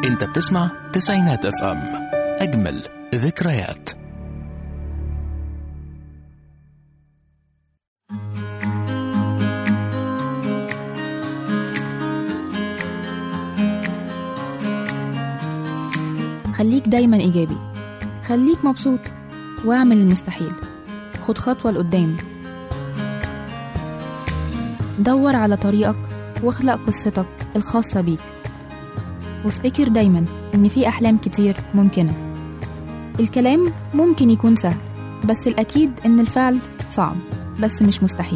انت بتسمع تسعينات اف ام اجمل ذكريات خليك دايما إيجابي خليك مبسوط واعمل المستحيل خد خطوة لقدام دور على طريقك واخلق قصتك الخاصة بيك وافتكر دايما إن في أحلام كتير ممكنة الكلام ممكن يكون سهل بس الأكيد إن الفعل صعب بس مش مستحيل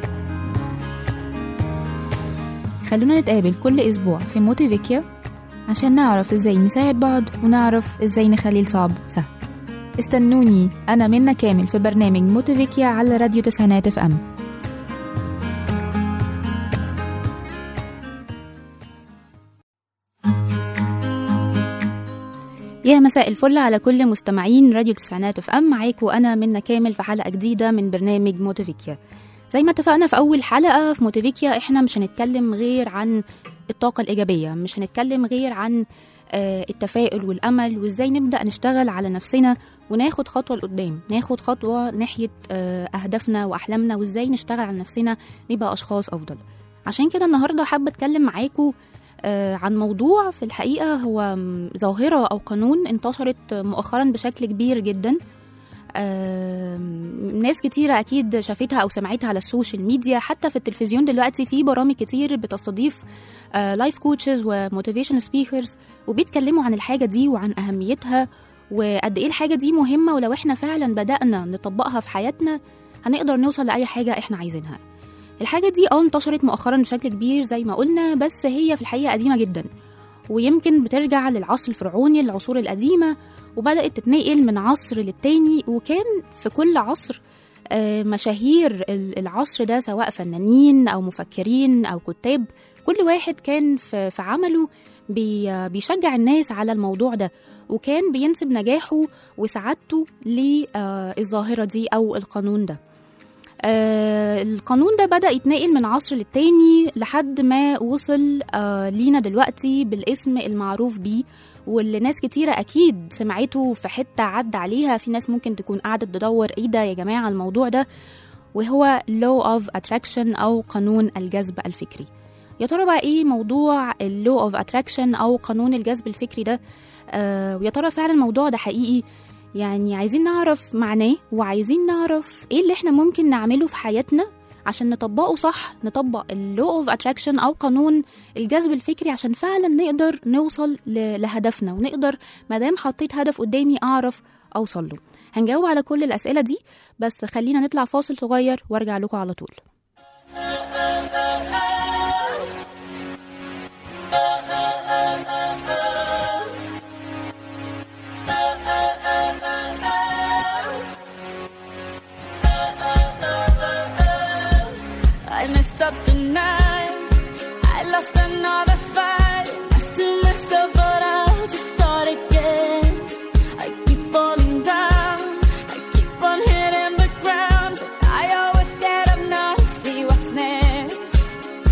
خلونا نتقابل كل أسبوع في موتيفيكيا عشان نعرف ازاي نساعد بعض ونعرف ازاي نخلي الصعب سهل استنوني انا منى كامل في برنامج موتيفيكيا على راديو تسعينات اف ام يا مساء الفل على كل مستمعين راديو تسعينات اف ام معاكم انا منى كامل في حلقه جديده من برنامج موتيفيكيا زي ما اتفقنا في اول حلقه في موتيفيكيا احنا مش هنتكلم غير عن الطاقه الايجابيه مش هنتكلم غير عن آه، التفاؤل والامل وازاي نبدا نشتغل على نفسنا وناخد خطوه لقدام ناخد خطوه ناحيه آه، اهدافنا واحلامنا وازاي نشتغل على نفسنا نبقى اشخاص افضل عشان كده النهارده حابه اتكلم معاكم آه، عن موضوع في الحقيقه هو م، ظاهره او قانون انتشرت مؤخرا بشكل كبير جدا آم، ناس كتيرة أكيد شافتها أو سمعتها على السوشيال ميديا حتى في التلفزيون دلوقتي في برامج كتير بتستضيف لايف كوتشز وموتيفيشن سبيكرز وبيتكلموا عن الحاجة دي وعن أهميتها وقد إيه الحاجة دي مهمة ولو إحنا فعلا بدأنا نطبقها في حياتنا هنقدر نوصل لأي حاجة إحنا عايزينها الحاجة دي اه انتشرت مؤخرا بشكل كبير زي ما قلنا بس هي في الحقيقة قديمة جدا ويمكن بترجع للعصر الفرعوني العصور القديمة وبدأت تتنقل من عصر للتاني وكان في كل عصر آه، مشاهير ال- العصر ده سواء فنانين أو مفكرين أو كتاب كل واحد كان في في عمله بي- بيشجع الناس على الموضوع ده وكان بينسب نجاحه وسعادته للظاهرة دي أو القانون ده آه، القانون ده بدأ يتنقل من عصر للتاني لحد ما وصل آه، لينا دلوقتي بالاسم المعروف بيه واللي ناس كتيرة أكيد سمعته في حتة عدى عليها في ناس ممكن تكون قاعدة تدور إيه ده يا جماعة الموضوع ده وهو law of attraction أو قانون الجذب الفكري يا ترى بقى إيه موضوع ال law of attraction أو قانون الجذب الفكري ده آه ويا ترى فعلا الموضوع ده حقيقي يعني عايزين نعرف معناه وعايزين نعرف ايه اللي احنا ممكن نعمله في حياتنا عشان نطبقه صح نطبق اللو اوف اتراكشن او قانون الجذب الفكري عشان فعلا نقدر نوصل ل- لهدفنا ونقدر ما دام حطيت هدف قدامي اعرف اوصل له هنجاوب على كل الاسئله دي بس خلينا نطلع فاصل صغير وارجع لكم على طول I messed up tonight. I lost another fight. I still messed up, but I'll just start again. I keep falling down. I keep on hitting the ground. But I always get up now to see what's next.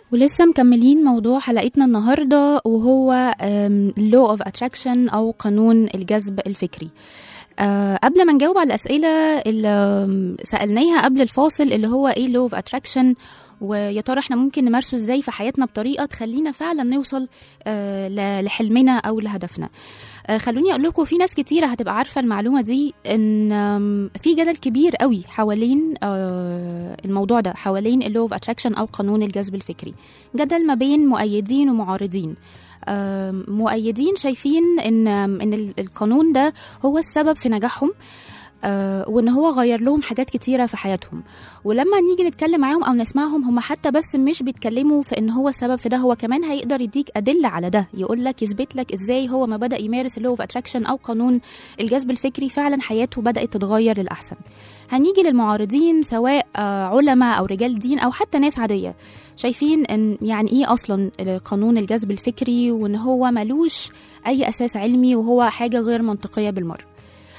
ولسه مكملين موضوع حلقتنا النهارده وهو um, law of attraction او قانون الجذب الفكري أه قبل ما نجاوب على الاسئله اللي سالناها قبل الفاصل اللي هو ايه law of attraction ويا ترى احنا ممكن نمارسه ازاي في حياتنا بطريقه تخلينا فعلا نوصل أه ل- لحلمنا او لهدفنا أه خلوني اقول لكم في ناس كتيره هتبقى عارفه المعلومه دي ان أم، في جدل كبير قوي حوالين أه الموضوع ده حوالين اللو اوف اتراكشن او قانون الجذب الفكري جدل ما بين مؤيدين ومعارضين أم، مؤيدين شايفين ان ان ال- القانون ده هو السبب في نجاحهم آه، وان هو غير لهم حاجات كتيره في حياتهم ولما نيجي نتكلم معاهم او نسمعهم هم حتى بس مش بيتكلموا في ان هو السبب في ده هو كمان هيقدر يديك ادله على ده يقول لك يثبت لك ازاي هو ما بدا يمارس اللو اوف اتراكشن او قانون الجذب الفكري فعلا حياته بدات تتغير للاحسن هنيجي للمعارضين سواء آه، علماء او رجال دين او حتى ناس عاديه شايفين ان يعني ايه اصلا قانون الجذب الفكري وان هو ملوش اي اساس علمي وهو حاجه غير منطقيه بالمره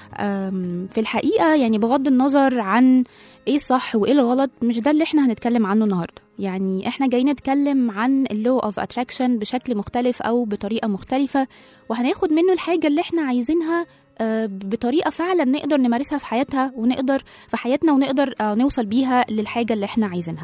أم، في الحقيقه يعني بغض النظر عن ايه الصح وايه الغلط مش ده اللي احنا هنتكلم عنه النهارده يعني احنا جايين نتكلم عن اللو اوف اتراكشن بشكل مختلف او بطريقه مختلفه وهناخد منه الحاجه اللي احنا عايزينها آه، بطريقه فعلا نقدر نمارسها في حياتها ونقدر في حياتنا ونقدر آه، نوصل بيها للحاجه اللي احنا عايزينها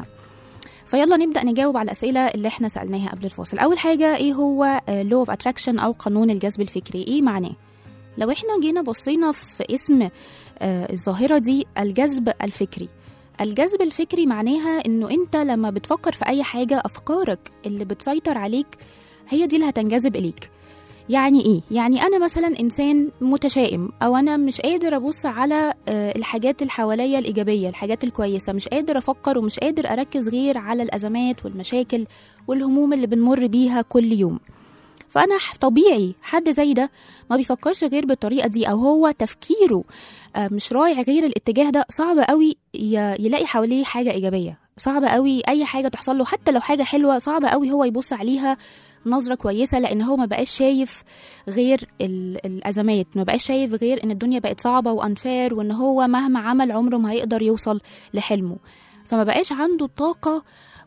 فيلا نبدا نجاوب على الاسئله اللي احنا سالناها قبل الفاصل اول حاجه ايه هو لو اوف اتراكشن او قانون الجذب الفكري ايه معناه لو احنا جينا بصينا في اسم آه، الظاهره دي الجذب الفكري الجذب الفكري معناها انه انت لما بتفكر في اي حاجه افكارك اللي بتسيطر عليك هي دي اللي هتنجذب اليك يعني ايه يعني انا مثلا انسان متشائم او انا مش قادر ابص على آه، الحاجات اللي حواليا الايجابيه الحاجات الكويسه مش قادر افكر ومش قادر اركز غير على الازمات والمشاكل والهموم اللي بنمر بيها كل يوم فانا ح- طبيعي حد زي ده ما بيفكرش غير بالطريقه دي او هو تفكيره آه، مش رايح غير الاتجاه ده صعب قوي ي- يلاقي حواليه حاجه ايجابيه صعب قوي اي حاجه تحصل له حتى لو حاجه حلوه صعب قوي هو يبص عليها نظره كويسه لان هو ما بقاش شايف غير ال- الازمات ما بقاش شايف غير ان الدنيا بقت صعبه وانفير وان هو مهما عمل عمره ما هيقدر يوصل لحلمه فما بقاش عنده الطاقه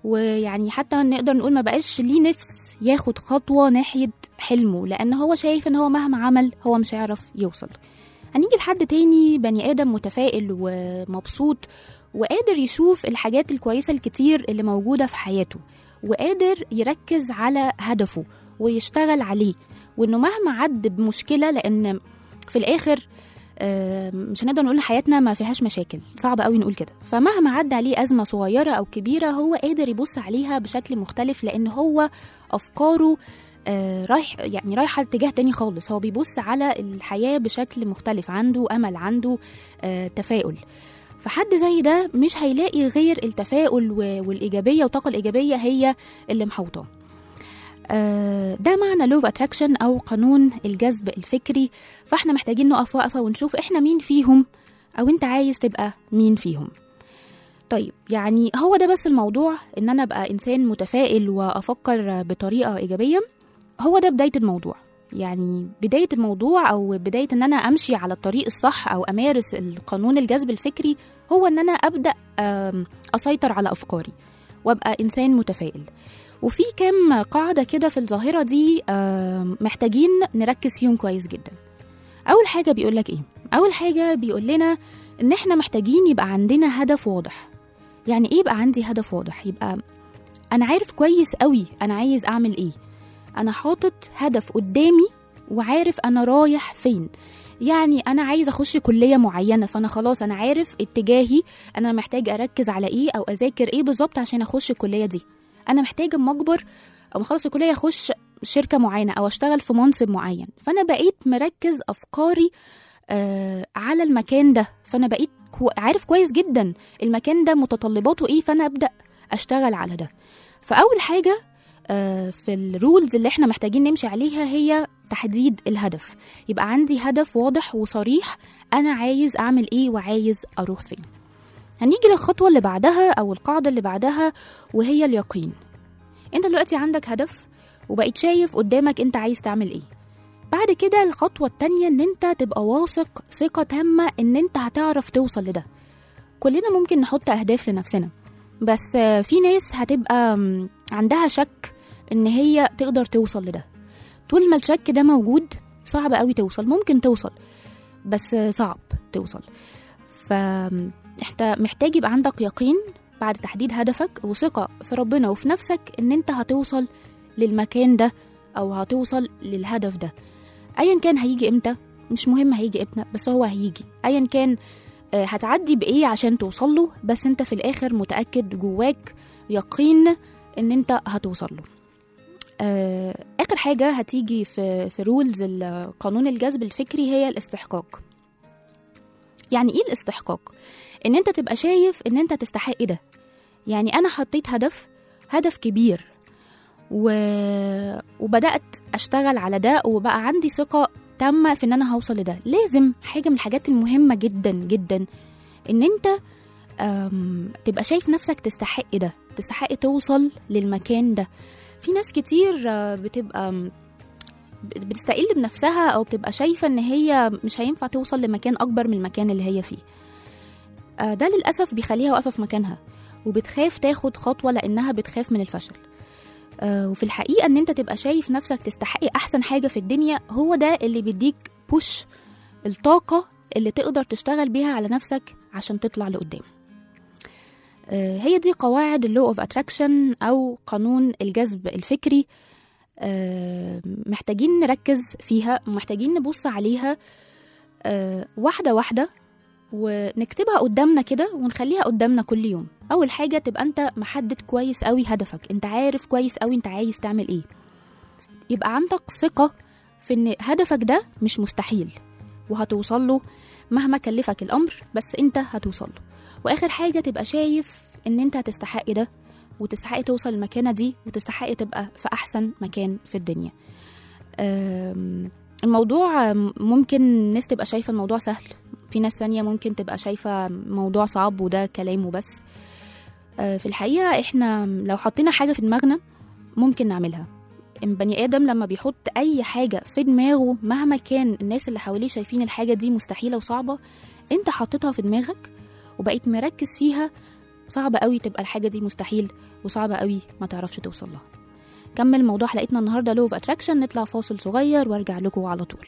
ويعني حتى نقدر نقول ما بقاش ليه نفس ياخد خطوه ناحيه حلمه لان هو شايف ان هو مهما عمل هو مش هيعرف يوصل هنيجي لحد تاني بني ادم متفائل ومبسوط وقادر يشوف الحاجات الكويسه الكتير اللي موجوده في حياته وقادر يركز على هدفه ويشتغل عليه وانه مهما عد بمشكله لان في الاخر آه، مش هنقدر نقول إن حياتنا ما فيهاش مشاكل صعب قوي نقول كده فمهما عدى عليه أزمة صغيرة أو كبيرة هو قادر يبص عليها بشكل مختلف لأن هو أفكاره آه، رايح يعني رايحة اتجاه تاني خالص هو بيبص على الحياة بشكل مختلف عنده أمل عنده آه، تفاؤل فحد زي ده مش هيلاقي غير التفاؤل و- والإيجابية والطاقة الإيجابية هي اللي محوطاه آه، ده معنى لوف اتراكشن او قانون الجذب الفكري فاحنا محتاجين نقف وقفه ونشوف احنا مين فيهم او انت عايز تبقى مين فيهم طيب يعني هو ده بس الموضوع ان انا ابقى انسان متفائل وافكر بطريقه ايجابيه هو ده بدايه الموضوع يعني بدايه الموضوع او بدايه ان انا امشي على الطريق الصح او امارس القانون الجذب الفكري هو ان انا ابدا آم، اسيطر على افكاري وابقى انسان متفائل وفي كام قاعدة كده في الظاهرة دي آم، محتاجين نركز فيهم كويس جدا أول حاجة بيقولك إيه؟ أول حاجة بيقول لنا إن إحنا محتاجين يبقى عندنا هدف واضح يعني إيه يبقى عندي هدف واضح؟ يبقى أنا عارف كويس قوي أنا عايز أعمل إيه أنا حاطط هدف قدامي وعارف أنا رايح فين يعني أنا عايز أخش كلية معينة فأنا خلاص أنا عارف اتجاهي أنا محتاج أركز على إيه أو أذاكر إيه بالظبط عشان أخش الكلية دي انا محتاجه اما اكبر او اخلص الكليه اخش شركه معينه او اشتغل في منصب معين فانا بقيت مركز افكاري آه على المكان ده فانا بقيت كو عارف كويس جدا المكان ده متطلباته ايه فانا ابدا اشتغل على ده فاول حاجه آه في الرولز اللي احنا محتاجين نمشي عليها هي تحديد الهدف يبقى عندي هدف واضح وصريح انا عايز اعمل ايه وعايز اروح فين هنيجي للخطوه اللي بعدها او القاعده اللي بعدها وهي اليقين انت دلوقتي عندك هدف وبقيت شايف قدامك انت عايز تعمل ايه بعد كده الخطوة التانية ان انت تبقى واثق ثقة تامة ان انت هتعرف توصل لده كلنا ممكن نحط اهداف لنفسنا بس آه، في ناس هتبقى مم، عندها شك ان هي تقدر توصل لده طول ما الشك ده موجود صعب قوي توصل ممكن توصل بس صعب توصل فانت محتاج يبقى عندك يقين بعد تحديد هدفك وثقة في ربنا وفي نفسك ان انت هتوصل للمكان ده او هتوصل للهدف ده ايا كان هيجي امتى مش مهم هيجي امتى بس هو هيجي ايا كان آه، هتعدي بايه عشان توصل له بس انت في الاخر متاكد جواك يقين ان انت هتوصل له آه، اخر حاجه هتيجي في في رولز قانون الجذب الفكري هي الاستحقاق يعني ايه الاستحقاق ان انت تبقى شايف ان انت تستحق ده يعني انا حطيت هدف هدف كبير و... وبدات اشتغل على ده وبقى عندي ثقه تامه في ان انا هوصل لده لازم حاجه من الحاجات المهمه جدا جدا ان انت أم... تبقى شايف نفسك تستحق ده تستحق توصل للمكان ده في ناس كتير آه، بتبقى م- بتستقل بنفسها او بتبقى شايفه ان هي مش هينفع توصل لمكان اكبر من المكان اللي هي فيه آه، ده للاسف بيخليها واقفه في مكانها وبتخاف تاخد خطوه لانها بتخاف من الفشل آه، وفي الحقيقه ان انت تبقى شايف نفسك تستحق احسن حاجه في الدنيا هو ده اللي بيديك بوش الطاقه اللي تقدر تشتغل بيها على نفسك عشان تطلع لقدام آه، هي دي قواعد اللو اوف اتراكشن او قانون الجذب الفكري آه، محتاجين نركز فيها ومحتاجين نبص عليها آه، واحدة واحدة ونكتبها قدامنا كده ونخليها قدامنا كل يوم أول حاجة تبقى أنت محدد كويس قوي هدفك أنت عارف كويس قوي أنت عايز تعمل إيه يبقى عندك ثقة في إن هدفك ده مش مستحيل وهتوصل له مهما كلفك الأمر بس أنت هتوصل له وآخر حاجة تبقى شايف إن أنت هتستحق ده وتستحق توصل المكانة دي وتستحق تبقى في أحسن مكان في الدنيا أم، الموضوع أم، ممكن ناس تبقى شايفة الموضوع سهل في ناس ثانية ممكن تبقى شايفة موضوع صعب وده كلام وبس أه، في الحقيقة احنا لو حطينا حاجة في دماغنا ممكن نعملها البني آدم لما بيحط أي حاجة في دماغه مهما كان الناس اللي حواليه شايفين الحاجة دي مستحيلة وصعبة انت حطيتها في دماغك وبقيت مركز فيها صعب قوي تبقى الحاجة دي مستحيل وصعب قوي ما تعرفش توصل لها كمل موضوع حلقتنا النهارده لو اتراكشن نطلع فاصل صغير وارجع لكم على طول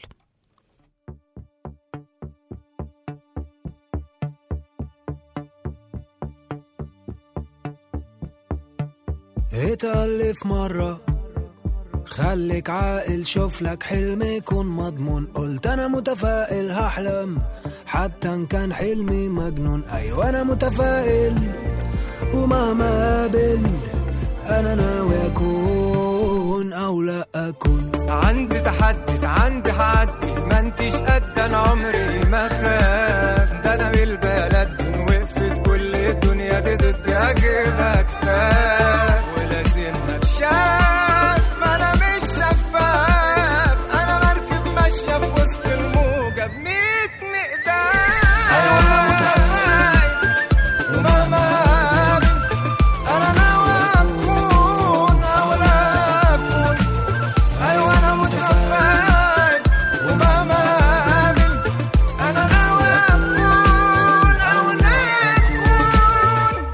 اتألف مرة خليك عاقل شوف لك حلم يكون مضمون قلت انا متفائل هحلم حتى ان كان حلمي مجنون ايوه انا متفائل ومهما قابل انا ناوي اكون او لا اكون عندي تحدي عندي حدي ما انتش قد انا عمري ما خاف ده انا بالبلد وقفت كل الدنيا دي ضدي اجيبها كتاف ولا سنك شاف ما انا مش شفاف انا مركب ماشيه في وسط الموجه بميت مقدار ايوه متفائل ومهما قابل انا ناوي اكون او لا اكون ايوه انا متفائل ومهما قابل انا ناوي اكون او لا اكون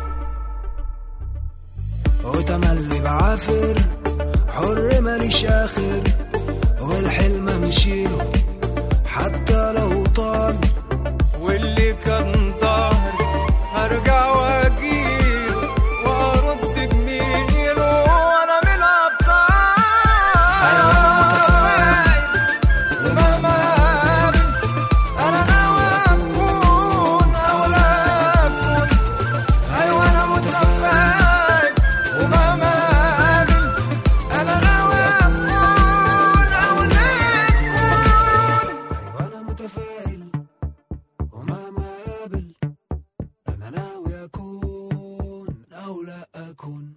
وتملي بعافر حر ماليش اخر والحلم امشيله حتى لو طال واللي كان ظهري هرجع واجيله وارد جميله وانا من الابطال ومهما قابل انا ناوي اكون او لا اكون ايوه انا متفائل ومهما قابل انا ناوي اكون او لا اكون ايوه انا متفائل ومهما قابل انا ناوي اكون او لا اكون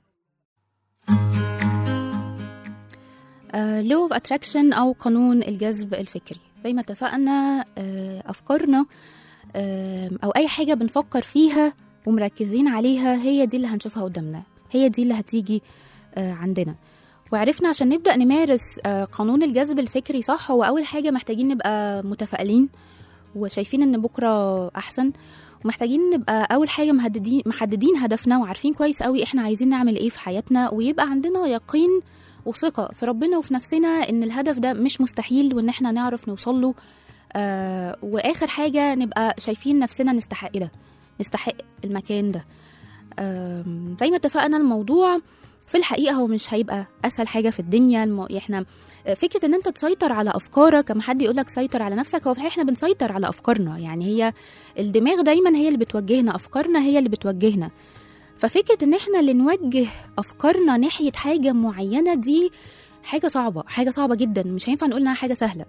لو اوف اتراكشن او قانون الجذب الفكري زي ما اتفقنا آه، افكارنا آه، او اي حاجه بنفكر فيها ومركزين عليها هي دي اللي هنشوفها قدامنا هي دي اللي هتيجي آه، عندنا وعرفنا عشان نبدا نمارس آه، قانون الجذب الفكري صح هو اول حاجه محتاجين نبقى متفائلين وشايفين ان بكره احسن ومحتاجين نبقى اول حاجه محددين محددين هدفنا وعارفين كويس قوي احنا عايزين نعمل ايه في حياتنا ويبقى عندنا يقين وثقه في ربنا وفي نفسنا ان الهدف ده مش مستحيل وان احنا نعرف نوصل له آه واخر حاجه نبقى شايفين نفسنا نستحق ده نستحق المكان ده آم، زي ما اتفقنا الموضوع في الحقيقه هو مش هيبقى اسهل حاجه في الدنيا الم... احنا فكره ان انت تسيطر على افكارك اما حد يقول لك سيطر على نفسك هو في الحقيقة احنا بنسيطر على افكارنا يعني هي الدماغ دايما هي اللي بتوجهنا افكارنا هي اللي بتوجهنا ففكره ان احنا اللي نوجه افكارنا ناحيه حاجه معينه دي حاجه صعبه حاجه صعبه جدا مش هينفع نقول انها حاجه سهله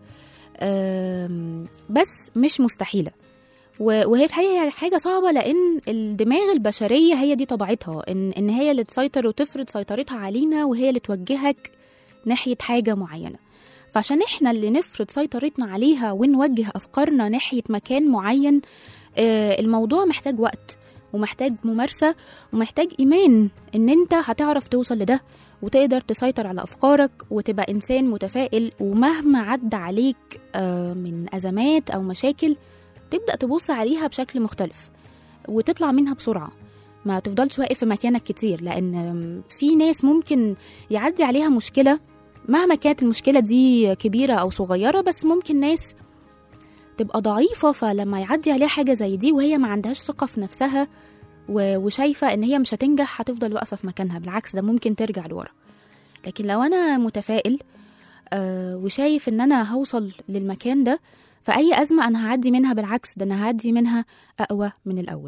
أم، بس مش مستحيله و- وهي في الحقيقه هي حاجه صعبه لان الدماغ البشريه هي دي طبيعتها ان ان هي اللي تسيطر وتفرض سيطرتها علينا وهي اللي توجهك ناحيه حاجه معينه فعشان احنا اللي نفرض سيطرتنا عليها ونوجه افكارنا ناحيه مكان معين آه، الموضوع محتاج وقت ومحتاج ممارسه ومحتاج ايمان ان انت هتعرف توصل لده وتقدر تسيطر على افكارك وتبقى انسان متفائل ومهما عدى عليك آه، من ازمات او مشاكل تبدا تبص عليها بشكل مختلف وتطلع منها بسرعه ما تفضلش واقف في مكانك كتير لان في ناس ممكن يعدي عليها مشكله مهما كانت المشكله دي كبيره او صغيره بس ممكن ناس تبقى ضعيفه فلما يعدي عليها حاجه زي دي وهي ما عندهاش ثقه في نفسها و- وشايفه ان هي مش هتنجح هتفضل واقفه في مكانها بالعكس ده ممكن ترجع لورا لكن لو انا متفائل آه وشايف ان انا هوصل للمكان ده فاي ازمه انا هعدي منها بالعكس ده انا هعدي منها اقوى من الاول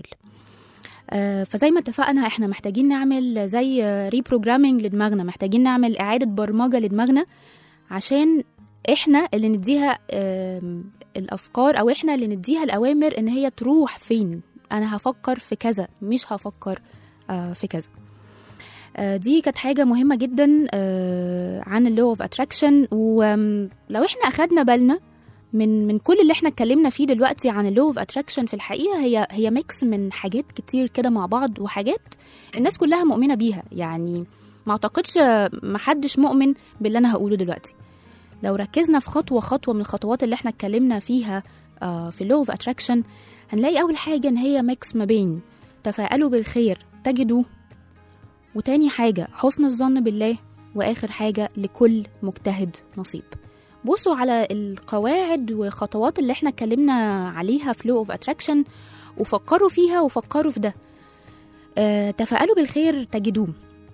آه، فزي ما اتفقنا احنا محتاجين نعمل زي ريبروجرامينج لدماغنا محتاجين نعمل اعاده برمجه لدماغنا عشان احنا اللي نديها آم، الافكار او احنا اللي نديها الاوامر ان هي تروح فين انا هفكر في كذا مش هفكر آه، في كذا آه، دي كانت حاجه مهمه جدا آه، عن اللو اوف اتراكشن ولو احنا اخدنا بالنا من من كل اللي احنا اتكلمنا فيه دلوقتي عن اللو اوف اتراكشن في الحقيقه هي هي ميكس من حاجات كتير كده مع بعض وحاجات الناس كلها مؤمنه بيها يعني ما اعتقدش محدش مؤمن باللي انا هقوله دلوقتي لو ركزنا في خطوه خطوه من الخطوات اللي احنا اتكلمنا فيها آه، في اللو اوف اتراكشن هنلاقي اول حاجه ان هي ميكس ما بين تفاءلوا بالخير تجدوا وتاني حاجه حسن الظن بالله واخر حاجه لكل مجتهد نصيب بصوا على القواعد وخطوات اللي احنا اتكلمنا عليها في لو اوف اتراكشن وفكروا فيها وفكروا في ده آه، تفاءلوا بالخير تجدوه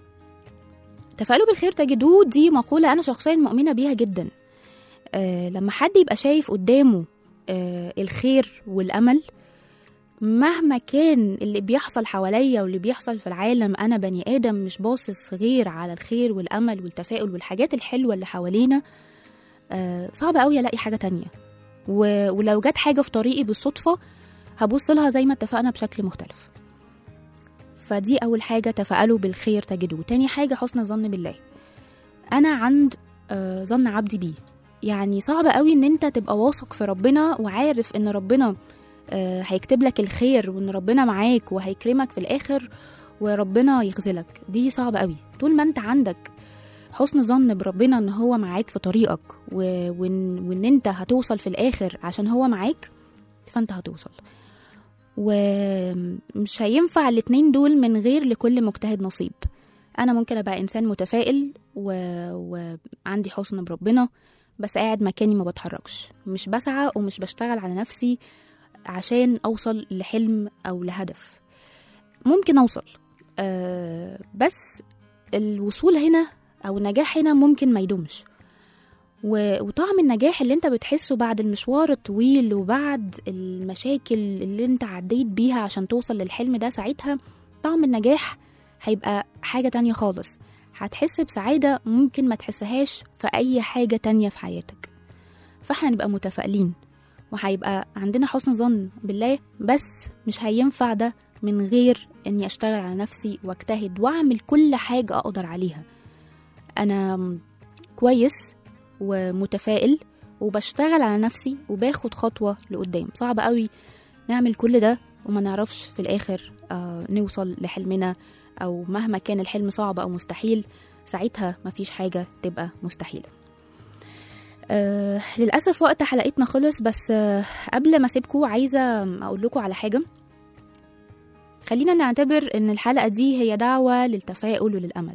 تفاءلوا بالخير تجدوه دي مقولة أنا شخصيا مؤمنة بيها جدا آه، لما حد يبقى شايف قدامه آه، الخير والأمل مهما كان اللي بيحصل حواليا واللي بيحصل في العالم أنا بني آدم مش باصص غير على الخير والأمل والتفاؤل والحاجات الحلوة اللي حوالينا آه، صعب قوي ألاقي حاجة تانية و- ولو جت حاجة في طريقي بالصدفة هبص لها زي ما اتفقنا بشكل مختلف فدي أول حاجة تفاءلوا بالخير تجدوه تاني حاجة حسن الظن بالله أنا عند آه، ظن عبدي بيه يعني صعب قوي ان انت تبقى واثق في ربنا وعارف ان ربنا آه، هيكتب لك الخير وان ربنا معاك وهيكرمك في الاخر وربنا يخذلك دي صعبة قوي طول ما انت عندك حسن ظن بربنا ان هو معاك في طريقك و... وإن... وان انت هتوصل في الاخر عشان هو معاك فانت هتوصل ومش هينفع الاتنين دول من غير لكل مجتهد نصيب انا ممكن ابقى انسان متفائل و... وعندي حسن بربنا بس قاعد مكاني ما بتحركش مش بسعى ومش بشتغل على نفسي عشان اوصل لحلم او لهدف ممكن اوصل أه بس الوصول هنا او النجاح هنا ممكن ما يدومش و- وطعم النجاح اللي انت بتحسه بعد المشوار الطويل وبعد المشاكل اللي انت عديت بيها عشان توصل للحلم ده ساعتها طعم النجاح هيبقى حاجة تانية خالص هتحس بسعادة ممكن ما تحسهاش في أي حاجة تانية في حياتك فاحنا نبقى متفائلين وهيبقى عندنا حسن ظن بالله بس مش هينفع ده من غير اني اشتغل على نفسي واجتهد واعمل كل حاجة اقدر عليها انا كويس ومتفائل وبشتغل على نفسي وباخد خطوة لقدام صعب قوي نعمل كل ده وما نعرفش في الآخر آه نوصل لحلمنا أو مهما كان الحلم صعب أو مستحيل ساعتها مفيش حاجة تبقى مستحيلة آه للأسف وقت حلقتنا خلص بس آه قبل ما أسيبكم عايزة أقول لكم على حاجة خلينا نعتبر ان الحلقة دي هي دعوة للتفاؤل وللأمل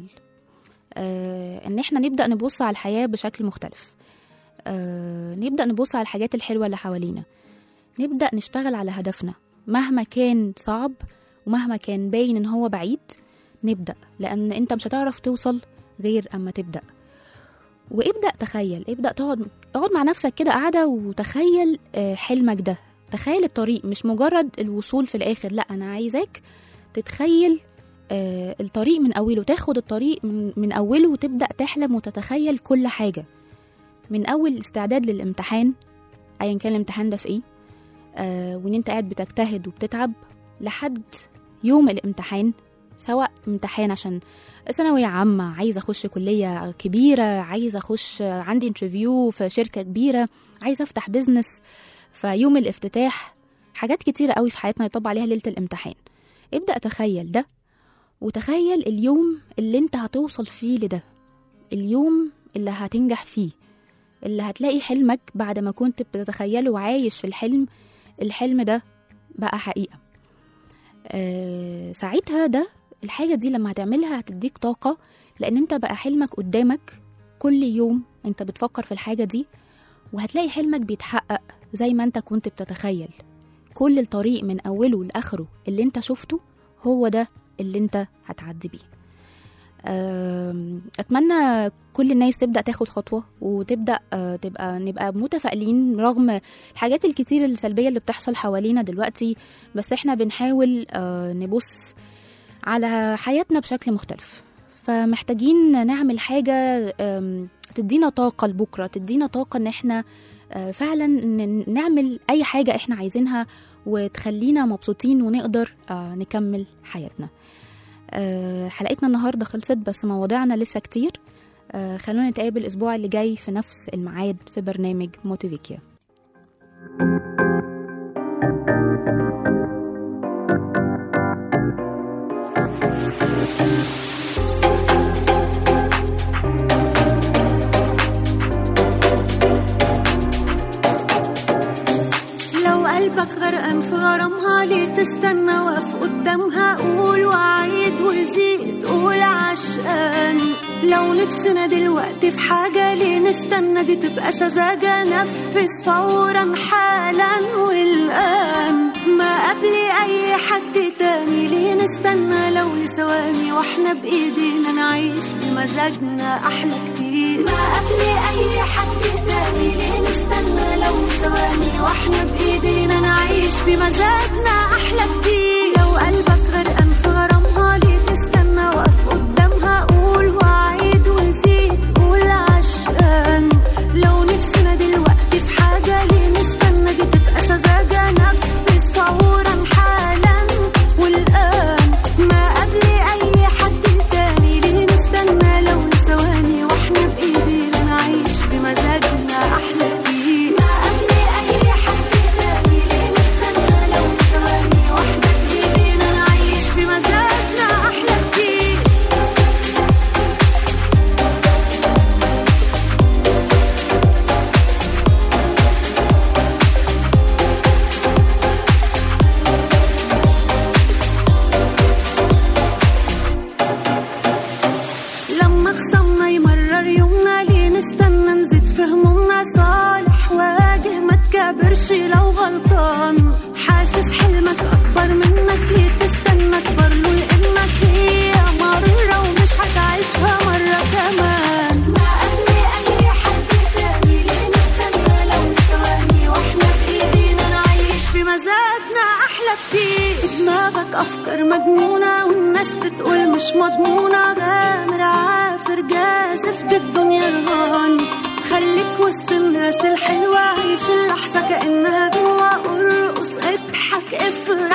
آه ان احنا نبدأ نبص على الحياة بشكل مختلف آه نبدأ نبص على الحاجات الحلوة اللي حوالينا نبدأ نشتغل على هدفنا مهما كان صعب ومهما كان باين ان هو بعيد نبدأ لأن انت مش هتعرف توصل غير اما تبدأ وابدأ تخيل ابدأ تقعد اقعد مع نفسك كده قاعدة وتخيل آه، حلمك ده تخيل الطريق مش مجرد الوصول في الآخر لا أنا عايزاك تتخيل آه، الطريق من أوله تاخد الطريق من, من أوله وتبدأ تحلم وتتخيل كل حاجة من أول الاستعداد للامتحان أيا كان الامتحان ده في إيه آه، وإن أنت قاعد بتجتهد وبتتعب لحد يوم الامتحان سواء امتحان عشان ثانوية عامة عايزة أخش كلية كبيرة عايزة أخش عندي انترفيو في شركة كبيرة عايزة أفتح بيزنس فيوم الافتتاح حاجات كتيرة قوي في حياتنا يطبق عليها ليلة الامتحان ابدأ تخيل ده وتخيل اليوم اللي انت هتوصل فيه لده اليوم اللي هتنجح فيه اللي هتلاقي حلمك بعد ما كنت بتتخيله وعايش في الحلم الحلم ده بقى حقيقة آه ساعتها ده الحاجة دي لما هتعملها هتديك طاقة لأن انت بقى حلمك قدامك كل يوم انت بتفكر في الحاجة دي وهتلاقي حلمك بيتحقق زي ما انت كنت بتتخيل كل الطريق من أوله لآخره اللي انت شفته هو ده اللي انت هتعدي بيه أم، اتمنى كل الناس تبدا تاخد خطوه وتبدا آه، تبقى نبقى متفائلين رغم الحاجات الكتير السلبيه اللي بتحصل حوالينا دلوقتي بس احنا بنحاول آه، نبص على حياتنا بشكل مختلف فمحتاجين نعمل حاجه آم، تدينا طاقه لبكره تدينا طاقه ان احنا آه، فعلا ن- نعمل اي حاجه احنا عايزينها وتخلينا مبسوطين ونقدر آه، نكمل حياتنا آه، حلقتنا النهارده خلصت بس مواضيعنا لسه كتير آه، خلونا نتقابل الاسبوع اللي جاي في نفس الميعاد في برنامج موتيفيكيا لو قلبك غرقان في غرامها ليه تستنى واقف قدامها قول وعيد وزيد قول عشقان لو نفسنا دلوقتي في حاجة ليه نستنى دي تبقى سذاجة نفذ فورا حالا والآن ما قبل أي حد تاني ليه نستنى لو لثواني واحنا بإيدينا نعيش بمزاجنا أحلى كتير ما قبل أي حد تاني ليه نستنى لو ثواني واحنا بإيدينا نعيش بمزاجنا أحلى كتير لو قلبك غرقان في غرامها ليه تستنى واقف قدامها قول وعيد وزيد قول عشقان لو نفسنا دلوقتي في حاجة ليه نستنى دي تبقى سذاجة نفذ فورا حالا والآن ما قبل أي حد تاني ليه نستنى لو ثواني واحنا بإيدينا نعيش بمزاجنا أحلى كتير ما قبل أي حد تاني ليه نستنى لو ثواني واحنا بإيدينا نعيش بمزاجنا أحلى كتير لما خصمنا يمرر يومنا ليه نستنى نزيد في همومنا صالح واجه ما تكابرش لو غلطان حاسس حلمك اكبر منك ليه تستنى اكبر له لانك هي مرة ومش هتعيشها مرة كمان ما قبل اي حد تاني ليه نستنى لو ثواني واحنا بايدينا نعيش بمزاجنا احلى كتير في دماغك افكار مجنونه والناس بتقول مش مضمونه غامر عافر جازف دي الدنيا رهان خليك وسط الناس الحلوه عيش اللحظه كانها جوا ارقص اضحك افرح